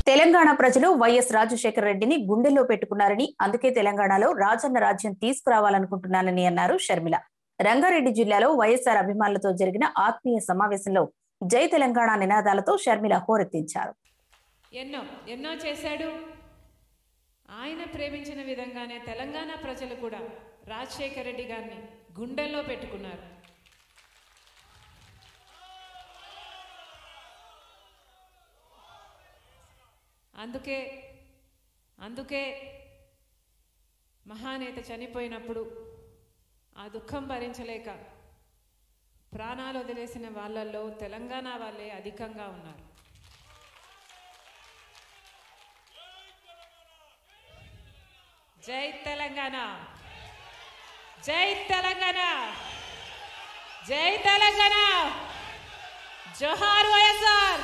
తెలంగాణ ప్రజలు వైఎస్ రాజశేఖర రెడ్డిని గుండెల్లో పెట్టుకున్నారని అందుకే తెలంగాణలో రాజన్న రాజ్యం తీసుకురావాలనుకుంటున్నానని అన్నారు షర్మిల రంగారెడ్డి జిల్లాలో వైఎస్ఆర్ అభిమానులతో జరిగిన ఆత్మీయ సమావేశంలో జై తెలంగాణ నినాదాలతో షర్మిల హోరెత్తించారు ఎన్నో ఎన్నో చేశాడు ఆయన ప్రేమించిన విధంగానే తెలంగాణ ప్రజలు కూడా రాజశేఖర రెడ్డి గారిని గుండెల్లో పెట్టుకున్నారు అందుకే అందుకే మహానేత చనిపోయినప్పుడు ఆ దుఃఖం భరించలేక ప్రాణాలు వదిలేసిన వాళ్ళల్లో తెలంగాణ వాళ్ళే అధికంగా ఉన్నారు జై తెలంగాణ జై తెలంగాణ జై తెలంగాణ జోహార్ వైఎస్ఆర్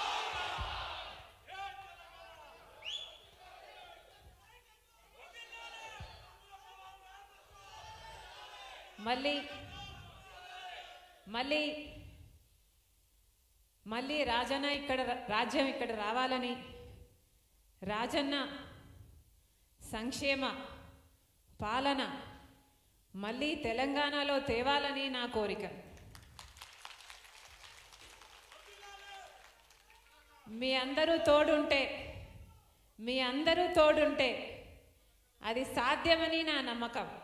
మళ్ళీ మళ్ళీ మళ్ళీ రాజన్న ఇక్కడ రాజ్యం ఇక్కడ రావాలని రాజన్న సంక్షేమ పాలన మళ్ళీ తెలంగాణలో తేవాలని నా కోరిక మీ అందరూ తోడుంటే మీ అందరూ తోడుంటే అది సాధ్యమని నా నమ్మకం